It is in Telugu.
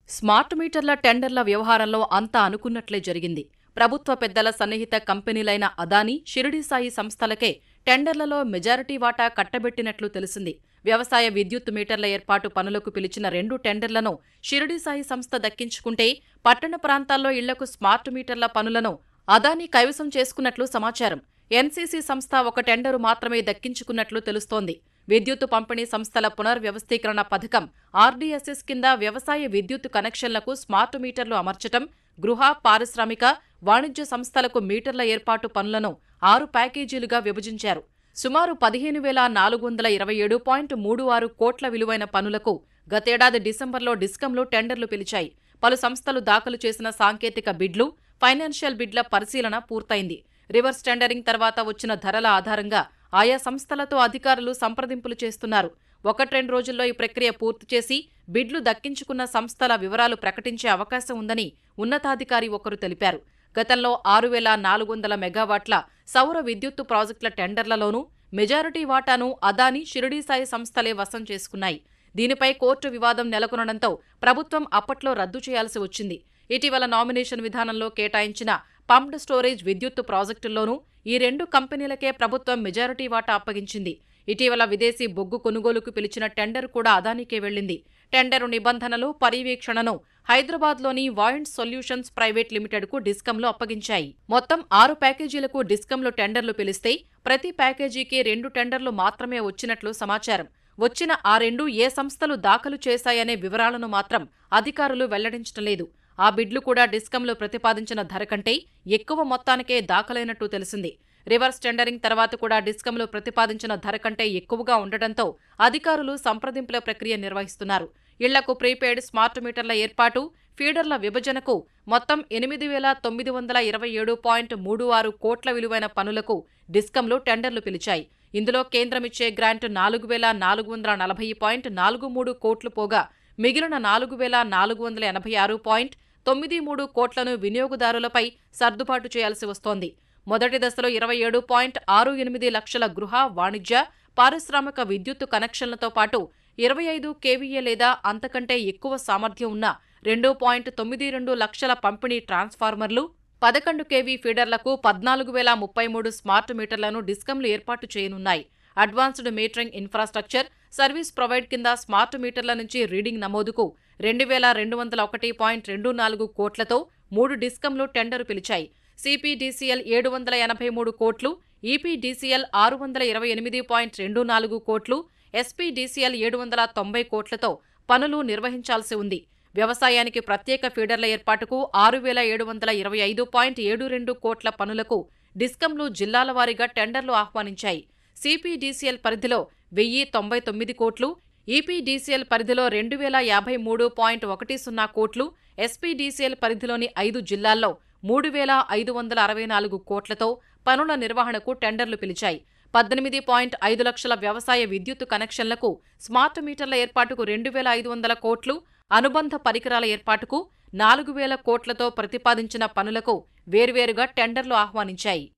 స్మార్ట్ మీటర్ల టెండర్ల వ్యవహారంలో అంతా అనుకున్నట్లే జరిగింది ప్రభుత్వ పెద్దల సన్నిహిత కంపెనీలైన అదానీ షిరిడి సాయి సంస్థలకే టెండర్లలో మెజారిటీ వాటా కట్టబెట్టినట్లు తెలిసింది వ్యవసాయ విద్యుత్ మీటర్ల ఏర్పాటు పనులకు పిలిచిన రెండు టెండర్లను షిరిడి సాయి సంస్థ దక్కించుకుంటే పట్టణ ప్రాంతాల్లో ఇళ్లకు స్మార్ట్ మీటర్ల పనులను అదానీ కైవసం చేసుకున్నట్లు సమాచారం ఎన్సీసీ సంస్థ ఒక టెండరు మాత్రమే దక్కించుకున్నట్లు తెలుస్తోంది విద్యుత్ పంపిణీ సంస్థల పునర్వ్యవస్థీకరణ పథకం ఆర్డీఎస్ఎస్ కింద వ్యవసాయ విద్యుత్ కనెక్షన్లకు స్మార్ట్ మీటర్లు అమర్చటం గృహ పారిశ్రామిక వాణిజ్య సంస్థలకు మీటర్ల ఏర్పాటు పనులను ఆరు ప్యాకేజీలుగా విభజించారు సుమారు పదిహేను వేల నాలుగు వందల ఇరవై ఏడు పాయింట్ మూడు ఆరు కోట్ల విలువైన పనులకు గతేడాది డిసెంబర్లో డిస్కంలు టెండర్లు పిలిచాయి పలు సంస్థలు దాఖలు చేసిన సాంకేతిక బిడ్లు ఫైనాన్షియల్ బిడ్ల పరిశీలన పూర్తయింది రివర్స్ టెండరింగ్ తర్వాత వచ్చిన ధరల ఆధారంగా ఆయా సంస్థలతో అధికారులు సంప్రదింపులు చేస్తున్నారు ఒకటి రెండు రోజుల్లో ఈ ప్రక్రియ పూర్తి చేసి బిడ్లు దక్కించుకున్న సంస్థల వివరాలు ప్రకటించే అవకాశం ఉందని ఉన్నతాధికారి ఒకరు తెలిపారు గతంలో ఆరు వేల నాలుగు వందల మెగావాట్ల సౌర విద్యుత్తు ప్రాజెక్టుల టెండర్లలోనూ మెజారిటీ వాటాను అదానీ షిరిడీ సాయి సంస్థలే వశం చేసుకున్నాయి దీనిపై కోర్టు వివాదం నెలకొనడంతో ప్రభుత్వం అప్పట్లో రద్దు చేయాల్సి వచ్చింది ఇటీవల నామినేషన్ విధానంలో కేటాయించిన పంప్డ్ స్టోరేజ్ విద్యుత్తు ప్రాజెక్టుల్లోనూ ఈ రెండు కంపెనీలకే ప్రభుత్వం మెజారిటీ వాటా అప్పగించింది ఇటీవల విదేశీ బొగ్గు కొనుగోలుకు పిలిచిన టెండర్ కూడా అదానికే వెళ్లింది టెండరు నిబంధనలు పర్యవేక్షణను హైదరాబాద్లోని వాయింట్ సొల్యూషన్స్ ప్రైవేట్ లిమిటెడ్కు డిస్కంలు అప్పగించాయి మొత్తం ఆరు ప్యాకేజీలకు డిస్కంలు టెండర్లు పిలిస్తే ప్రతి ప్యాకేజీకి రెండు టెండర్లు మాత్రమే వచ్చినట్లు సమాచారం వచ్చిన ఆ రెండు ఏ సంస్థలు దాఖలు చేశాయనే వివరాలను మాత్రం అధికారులు వెల్లడించడం లేదు ఆ బిడ్లు కూడా డిస్కంలో ప్రతిపాదించిన ధర కంటే ఎక్కువ మొత్తానికే దాఖలైనట్టు తెలిసింది రివర్స్ టెండరింగ్ తర్వాత కూడా డిస్కంలో ప్రతిపాదించిన ధర కంటే ఎక్కువగా ఉండటంతో అధికారులు సంప్రదింపుల ప్రక్రియ నిర్వహిస్తున్నారు ఇళ్లకు ప్రీపెయిడ్ స్మార్ట్ మీటర్ల ఏర్పాటు ఫీడర్ల విభజనకు మొత్తం ఎనిమిది వేల తొమ్మిది వందల ఇరవై ఏడు పాయింట్ మూడు ఆరు కోట్ల విలువైన పనులకు డిస్కంలు టెండర్లు పిలిచాయి ఇందులో కేంద్రమిచ్చే గ్రాంట్ నాలుగు వేల నాలుగు వందల నలభై పాయింట్ నాలుగు మూడు కోట్లు పోగా మిగిలిన నాలుగు వేల నాలుగు వందల ఎనభై ఆరు పాయింట్ తొమ్మిది మూడు కోట్లను వినియోగదారులపై సర్దుబాటు చేయాల్సి వస్తోంది మొదటి దశలో ఇరవై ఏడు పాయింట్ ఆరు ఎనిమిది లక్షల గృహ వాణిజ్య పారిశ్రామిక విద్యుత్తు కనెక్షన్లతో పాటు ఇరవై ఐదు కేవీఏ లేదా అంతకంటే ఎక్కువ సామర్థ్యం ఉన్న రెండు పాయింట్ తొమ్మిది రెండు లక్షల పంపిణీ ట్రాన్స్ఫార్మర్లు పదకొండు కేవీ ఫీడర్లకు పద్నాలుగు వేల ముప్పై మూడు స్మార్ట్ మీటర్లను డిస్కంలు ఏర్పాటు చేయనున్నాయి advanced metering infrastructure service provide కింద స్మార్ట్ మీటర్ల నుంచి రీడింగ్ నమోదుకు రెండు వేల రెండు వందల ఒకటి పాయింట్ రెండు నాలుగు కోట్లతో మూడు డిస్కంలు టెండరు పిలిచాయి సిపిడిసిఎల్ ఏడు వందల ఎనభై మూడు కోట్లు ఈపీడీసీఎల్ ఆరు వందల ఇరవై ఎనిమిది పాయింట్ రెండు నాలుగు కోట్లు ఎస్పీడీసీఎల్ ఏడు వందల తొంభై కోట్లతో పనులు నిర్వహించాల్సి ఉంది వ్యవసాయానికి ప్రత్యేక ఫీడర్ల ఏర్పాటుకు ఆరు వేల ఏడు వందల ఇరవై ఐదు పాయింట్ ఏడు రెండు కోట్ల పనులకు డిస్కంలు జిల్లాల వారీగా టెండర్లు ఆహ్వానించాయి సిపిడిసిఎల్ పరిధిలో వెయ్యి తొంభై తొమ్మిది కోట్లు ఈపీడీసీఎల్ పరిధిలో రెండు వేల యాభై మూడు పాయింట్ ఒకటి సున్నా కోట్లు ఎస్పీడీసీఎల్ పరిధిలోని ఐదు జిల్లాల్లో మూడు వేల ఐదు వందల అరవై నాలుగు కోట్లతో పనుల నిర్వహణకు టెండర్లు పిలిచాయి పద్దెనిమిది పాయింట్ ఐదు లక్షల వ్యవసాయ విద్యుత్ కనెక్షన్లకు స్మార్ట్ మీటర్ల ఏర్పాటుకు రెండు వేల ఐదు వందల కోట్లు అనుబంధ పరికరాల ఏర్పాటుకు నాలుగు వేల కోట్లతో ప్రతిపాదించిన పనులకు వేర్వేరుగా టెండర్లు ఆహ్వానించాయి